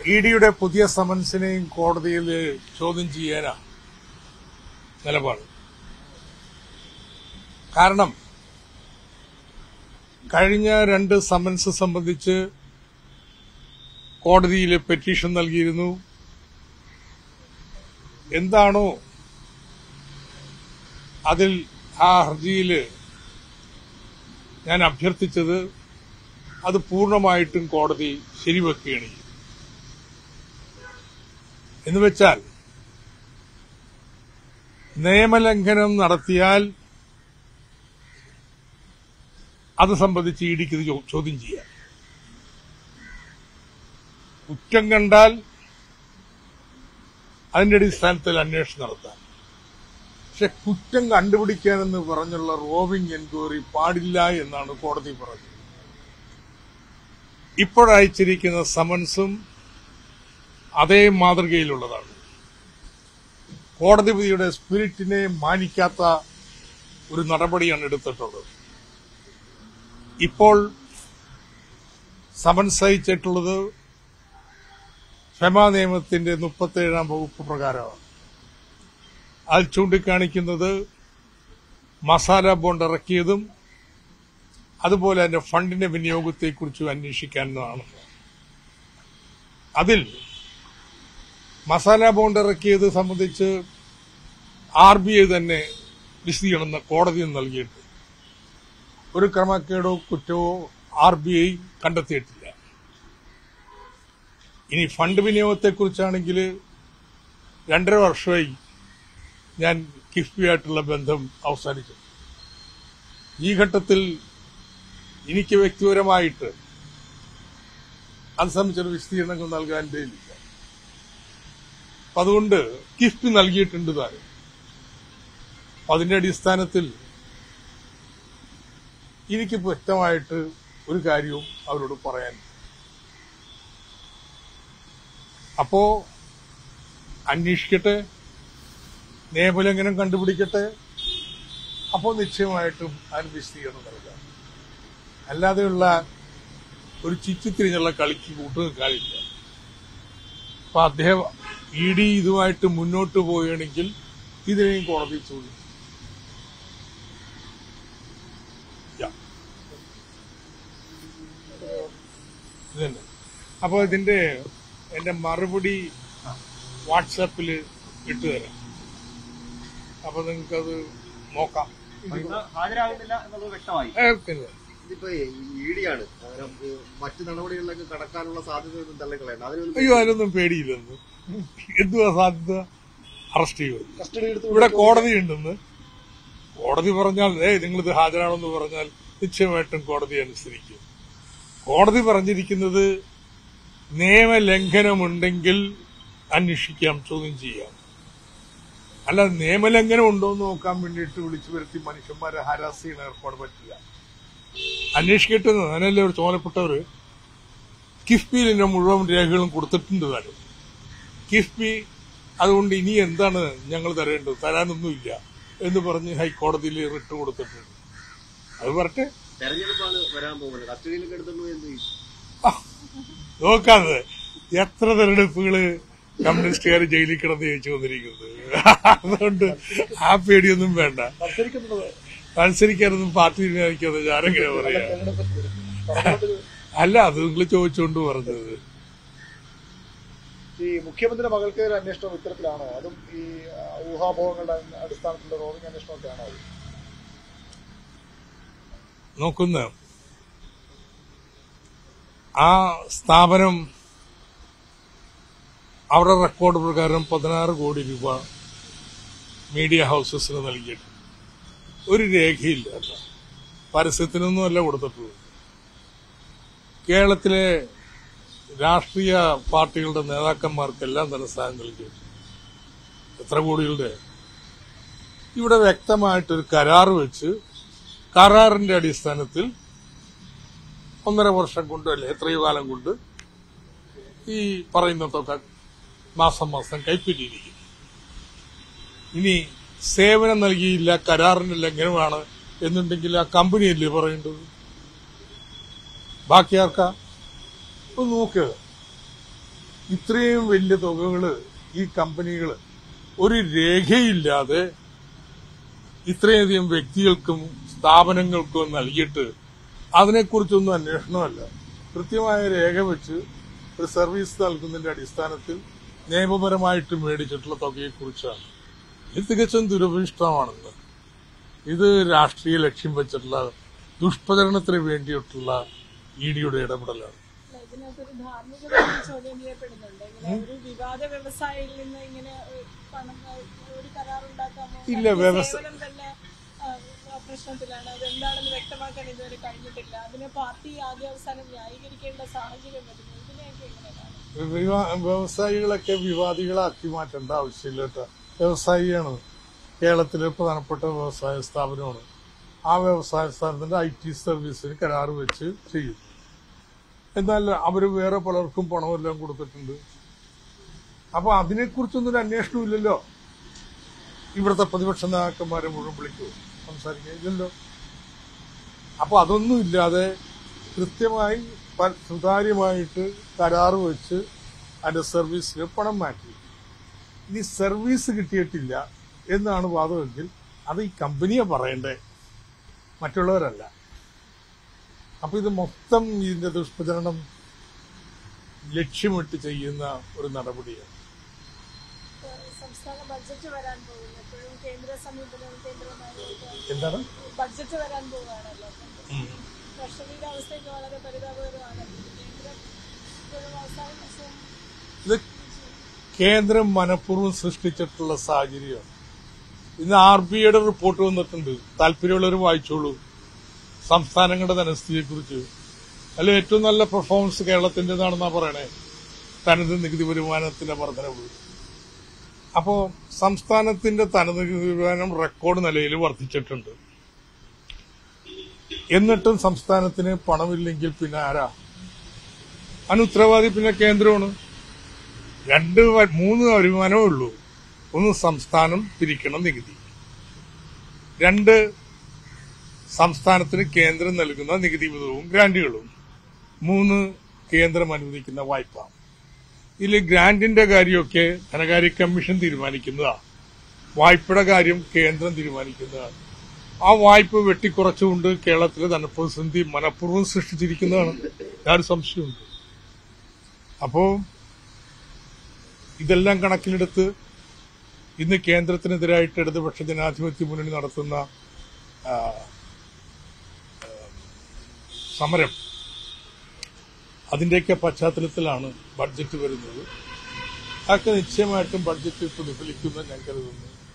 E ഡിയുടെ പുതിയ സമൻസിനെയും കോടതിയിൽ ചോദ്യം ചെയ്യാനാ നിലപാട് കാരണം കഴിഞ്ഞ രണ്ട് സമൻസ് സംബന്ധിച്ച് കോടതിയിൽ പെറ്റീഷൻ നൽകിയിരുന്നു എന്താണോ അതിൽ ആ ഹർജിയിൽ ഞാൻ അഭ്യർത്ഥിച്ചത് അത് പൂർണ്ണമായിട്ടും കോടതി ശരിവെക്കുകയാണ് ചെയ്തത്. എന്ന് വെച്ചാൽ നിയമലംഘനം നടത്തിയാൽ അത് സംബന്ധിച്ച് ഇടിക്ക് ഇത് ചോ- ചോദ്യം ചെയ്യാം കുറ്റം കണ്ടാൽ അതിന്റെ അടിസ്ഥാനത്തിൽ അന്വേഷണം നടത്താം പക്ഷെ കുറ്റം കണ്ടുപിടിക്കാനെന്ന് പറഞ്ഞുള്ള റോവിംഗ് എൻക്വയറി പാടില്ല എന്നാണ് കോടതി പറഞ്ഞത് ഇപ്പോഴയച്ചിരിക്കുന്ന സമൻസും അതേ മാതൃകയിലുള്ളതാണ് കോടതി വിധിയുടെ സ്പിരിറ്റിനെ മാനിക്കാത്ത ഒരു നടപടിയാണ് എടുത്തിട്ടുള്ളത് ഇപ്പോൾ സമൻസ് അയച്ചിട്ടുള്ളത് ക്ഷമാ നിയമത്തിന്റെ മുപ്പത്തേഴാം വകുപ്പ് പ്രകാരമാണ് അത് ചൂണ്ടിക്കാണിക്കുന്നത് മസാല ബോണ്ട് ഇറക്കിയതും അതുപോലെ തന്നെ ഫണ്ടിന്റെ വിനിയോഗത്തെക്കുറിച്ചും അന്വേഷിക്കാവുന്നതാണ് അതിൽ മസാല ബോണ്ട് ഇറക്കിയത് സംബന്ധിച്ച് ആർ ബി ഐ തന്നെ വിശദീകരണം കോടതിയിൽ നൽകിയിട്ട് ഒരു ക്രമക്കേടോ കുറ്റമോ ആർ ബി ഐ കണ്ടെത്തിയിട്ടില്ല ഇനി ഫണ്ട് വിനിയോഗത്തെക്കുറിച്ചാണെങ്കിൽ രണ്ടര വർഷമായി ഞാൻ കിഫ്ബിയായിട്ടുള്ള ബന്ധം അവസാനിച്ചു ഈ ഘട്ടത്തിൽ എനിക്ക് വ്യക്തിപരമായിട്ട് അത് സംബന്ധിച്ചൊരു വിശദീകരണങ്ങൾ നൽകാൻ ഇല്ല അപ്പൊ അതുകൊണ്ട് കിഫ്ബി നൽകിയിട്ടുണ്ട് താനും അപ്പൊ അതിന്റെ അടിസ്ഥാനത്തിൽ എനിക്ക് വ്യക്തമായിട്ട് ഒരു കാര്യവും അവരോട് പറയാൻ അപ്പോ അന്വേഷിക്കട്ടെ നിയമലംഘനം കണ്ടുപിടിക്കട്ടെ അപ്പോൾ നിശ്ചയമായിട്ടും അതിന് വിശദീകരണം നൽകാം അല്ലാതെയുള്ള ഒരു ചുറ്റിത്തിരിഞ്ഞുള്ള കളിക്ക് കൂട്ടു നിൽക്കാനില്ല അപ്പൊ അദ്ദേഹം ഇ ഡി ഇതുമായിട്ട് മുന്നോട്ട് പോവുകയാണെങ്കിൽ ഇതിനെയും കോടതി ചോദിക്കും Yeah. ഇതന്നെ അപ്പൊ ഇതിന്റെ എന്റെ മറുപടി വാട്സാപ്പിൽ ഇട്ടുതരാം അപ്പൊ നിങ്ങൾക്കത് നോക്കാം അപ്പൊ ഇന്ന് ഹാജരാകുന്നില്ല എന്നുള്ളത് വ്യക്തമായി ഏ, പിന്നെ ഇതിപ്പോ ഇ ഡി ആണ് അങ്ങനെ മറ്റു നടപടികളിലൊക്കെ കടക്കാനുള്ള സാധ്യതയൊന്നും തള്ളിക്കളയണ്ട അതിനൊരു അയ്യോ അതിനൊന്നും പേടിയില്ലെന്ന് എന്തുവാ സാധ്യത അറസ്റ്റ് ചെയ്യുമോ കസ്റ്റഡി എടുത്ത് ഇവിടെ കോടതി ഉണ്ടെന്ന് കോടതി പറഞ്ഞാൽ ഏ നിങ്ങളിത് ഹാജരാണെന്ന് പറഞ്ഞാൽ നിശ്ചയമായിട്ടും കോടതി അനുസരിക്കും കോടതി പറഞ്ഞിരിക്കുന്നത് നിയമലംഘനമുണ്ടെങ്കിൽ അന്വേഷിക്കാം ചോദ്യം ചെയ്യാം അല്ല നിയമലംഘനം ഉണ്ടോ എന്ന് നോക്കാൻ വേണ്ടിയിട്ട് വിളിച്ചു വരുത്തി മനുഷ്യന്മാരെ ഹരാസ് ചെയ്യുന്ന ഏർപ്പാട് പറ്റില്ല അന്വേഷിക്കട്ടെ എന്ന് അതിനല്ലേ ഒരു ചുമതലപ്പെട്ടവര് കിഫ്ബിയിൽ ഇതിന്റെ മുഴുവൻ രേഖകളും കൊടുത്തിട്ടുണ്ട് താനും കിഫ്ബി അതുകൊണ്ട് ഇനി എന്താണ് ഞങ്ങൾ തരേണ്ടത് തരാനൊന്നുമില്ല എന്ന് പറഞ്ഞ് ഹൈക്കോടതിയിൽ റിട്ട് കൊടുത്തിട്ടുണ്ട് അത് പറട്ടെ തെരഞ്ഞെടുപ്പാണ് വരാൻ പോകുന്നത് കസ്റ്റഡിയിലൊക്കെ എടുത്തുള്ളൂ എന്ത് ചെയ്യും നോക്കാതെ എത്ര തെരഞ്ഞെടുപ്പുകള് കമ്മ്യൂണിസ്റ്റുകാർ ജയിലിൽ കിടന്ന് ജയിച്ചു വന്നിരിക്കുന്നത് അതുകൊണ്ട് ആ പേടിയൊന്നും വേണ്ട മത്സരിക്കാനൊന്നും പാർട്ടി തീരുമാനിക്കാതെ ഞാനെങ്ങനെ പറയാ അല്ല അത് നിങ്ങൾ ചോദിച്ചുകൊണ്ട് പറഞ്ഞത് ഈ മുഖ്യമന്ത്രിയുടെ മകൾക്ക് ഒരു അന്വേഷണം ഇത്തരത്തിലാണോ അതും ഈ ആ, ഊഹാപോഹങ്ങളുടെ അടിസ്ഥാനത്തിലുള്ള റോവിംഗ് അന്വേഷണമൊക്കെയാണോ അത് നോക്കുന്ന ആ സ്ഥാപനം അവരുടെ റെക്കോർഡ് പ്രകാരം പതിനാറ് കോടി രൂപ മീഡിയ ഹൗസസിന് നൽകിയിട്ട് ഒരു രേഖയില്ല കേട്ടോ. പരസ്യത്തിനൊന്നും അല്ല കൊടുത്തിട്ടുള്ളത് കേരളത്തിലെ രാഷ്ട്രീയ പാർട്ടികളുടെ നേതാക്കന്മാർക്കെല്ലാം തന്നെ സ്ഥാനം നൽകിയിട്ടുണ്ട് എത്ര കോടികളുടെ ഇവിടെ വ്യക്തമായിട്ടൊരു കരാർ വെച്ച് കരാറിന്റെ അടിസ്ഥാനത്തിൽ ഒന്നര വർഷം കൊണ്ട് അല്ലെ എത്രയോ കാലം കൊണ്ട് ഈ പറയുന്ന തുക മാസം മാസം കൈപ്പറ്റിയിരിക്കും ഇനി സേവനം നൽകിയില്ല കരാറിന്റെ ലംഘനമാണ് എന്നുണ്ടെങ്കിൽ ആ കമ്പനിയല്ലേ പറയേണ്ടത് ബാക്കി ആർക്കാ ഒന്ന് നോക്കുക ഇത്രയും വലിയ തുകകള് ഈ കമ്പനികൾ ഒരു രേഖയില്ലാതെ ഇത്രയധികം വ്യക്തികൾക്കും സ്ഥാപനങ്ങൾക്കും നൽകിയിട്ട് അതിനെക്കുറിച്ചൊന്നും അന്വേഷണമല്ല കൃത്യമായ രേഖ വെച്ച് ഒരു സർവീസ് നൽകുന്നതിന്റെ അടിസ്ഥാനത്തിൽ നിയമപരമായിട്ട് മേടിച്ചിട്ടുള്ള തുകയെക്കുറിച്ചാണ് ഇത് തികച്ചും ദുരഭിഷ്ടമാണെന്ന് ഇത് രാഷ്ട്രീയ ലക്ഷ്യം വെച്ചിട്ടുള്ള ദുഷ്പ്രചരണത്തിന് വേണ്ടിയിട്ടുള്ള ഇ ഡിയുടെ ഇടപെടലാണ് അല്ല, ഇതിനകത്തൊരു ധാർമ്മികത ചോദ്യം ചെയ്യപ്പെടുന്നുണ്ട് ഇങ്ങനെ ഒരു വിവാദ വ്യവസായിയിൽ നിന്ന് ഇങ്ങനെ ഒരു പണം ഏഹ്, ഒരു കരാർ ഉണ്ടാക്കാമോ ഇല്ല, അതിന്റെ വ്യവസ- സേവനം തന്നെ ആ, പ്രശ്നത്തിലാണ് അതെന്താണെന്ന് വ്യക്തമാക്കാൻ ഇതുവരെ കഴിഞ്ഞിട്ടില്ല അതിനെ പാർട്ടി ആദ്യ അവസാനം ന്യായീകരിക്കേണ്ട സാഹചര്യം വരുന്നു ഇതിനെയൊക്കെ എങ്ങനെയാണ് വിവാ- വ്യവസായികളൊക്കെ വിവാദികളാക്കി മാറ്റേണ്ട ആവശ്യമില്ല കേട്ടോ വ്യവസായിയാണ് കേരളത്തിലെ പ്രധാനപ്പെട്ട വ്യവസായ സ്ഥാപനമാണ് ആ വ്യവസായ സ്ഥാപനത്തിന്റെ ഐ ടി സർവീസിന് കരാർ വെച്ച് ചെയ്യും എന്നാൽ അവർ വേറെ പലർക്കും പണമെല്ലാം കൊടുത്തിട്ടുണ്ട് അപ്പൊ അതിനെക്കുറിച്ചൊന്നും ഒരു അന്വേഷണം ഇല്ലല്ലോ ഇവിടുത്തെ പ്രതിപക്ഷ നേതാക്കന്മാരെ മുഴുവൻ വിളിക്കൂ സംസാരിക്കുക ഇല്ലല്ലോ അപ്പൊ അതൊന്നും ഇല്ലാതെ കൃത്യമായി പ- സുതാര്യമായിട്ട് കരാറ് വെച്ച് അതിന്റെ സർവീസിന് പണം മാറ്റി ഇനി സർവീസ് കിട്ടിയിട്ടില്ല എന്നാണ് വാദമെങ്കിൽ അത് ഈ കമ്പനിയെ പറയണ്ടേ മറ്റുള്ളവരല്ല അപ്പൊ ഇത് മൊത്തം ഇതിന്റെ ദുഷ്പ്രചരണം ലക്ഷ്യമിട്ട് ചെയ്യുന്ന ഒരു നടപടിയാണ് ഏഹ്, സംസ്ഥാന ബഡ്ജറ്റ് വരാൻ പോകുന്നു എപ്പോഴും കേന്ദ്ര സമീപനം കേന്ദ്രമായി എന്താണ് ബഡ്ജറ്റ് വരാൻ പോവുകയാണല്ലോ കർഷകരുടെ അവസ്ഥയൊക്കെ വളരെ പരിതാപകരമാണ് കേന്ദ്രം ഇപ്പോഴും അവസാന ദിവസം ഇത് കേന്ദ്രം മനഃപൂർവ്വം സൃഷ്ടിച്ചിട്ടുള്ള സാഹചര്യമാണ് ഇന്ന് ആർ ബി ഐയുടെ റിപ്പോർട്ട് വന്നിട്ടുണ്ട് താല്പര്യമുള്ളവർ വായിച്ചോളൂ സംസ്ഥാനങ്ങളുടെ ധനസ്ഥിതിയെ കുറിച്ച് അതിൽ ഏറ്റവും നല്ല പെർഫോമൻസ് കേരളത്തിൻ്റെതാണെന്നാ പറയണേ തനത് നികുതി വരുമാനത്തിന്റെ വർധനവ് അപ്പോ സംസ്ഥാനത്തിന്റെ തനത് നികുതി വരുമാനം റെക്കോർഡ് നിലയിൽ വർദ്ധിച്ചിട്ടുണ്ട് എന്നിട്ടും സംസ്ഥാനത്തിന് പണമില്ലെങ്കിൽ പിന്നെ ആരാ അനുത്തരവാദി പിന്നെ കേന്ദ്രമാണ് രണ്ട് വ- മൂന്ന് വരുമാനമേ ഉള്ളൂ ഒന്ന് സംസ്ഥാനം പിരിക്കണം നികുതി രണ്ട് സംസ്ഥാനത്തിന് കേന്ദ്രം നൽകുന്ന നികുതി വിധവും ഗ്രാന്റുകളും മൂന്ന് കേന്ദ്രം അനുവദിക്കുന്ന വായ്പ ഇതിൽ ഗ്രാന്റിന്റെ കാര്യമൊക്കെ ധനകാര്യ കമ്മീഷൻ തീരുമാനിക്കുന്നതാ വായ്പയുടെ കാര്യം കേന്ദ്രം തീരുമാനിക്കുന്നതാണ് ആ വായ്പ വെട്ടിക്കുറച്ചുകൊണ്ട് കേരളത്തിലെ ധനപ്രതിസന്ധി മനഃപൂർവ്വം സൃഷ്ടിച്ചിരിക്കുന്നതാണ് യാതൊരു സംശയമുണ്ട് അപ്പോ ഇതെല്ലാം കണക്കിലെടുത്ത് ഇന്ന് കേന്ദ്രത്തിനെതിരായിട്ട് ഇടതുപക്ഷ ജനാധിപത്യ മുന്നണി നടത്തുന്ന ആ, ആ, സമരം അതിന്റെയൊക്കെ പശ്ചാത്തലത്തിലാണ് ബഡ്ജറ്റ് വരുന്നത് അതൊക്കെ നിശ്ചയമായിട്ടും ബഡ്ജറ്റ് പ്രതിഫലിക്കുമെന്ന് ഞാൻ കരുതുന്നു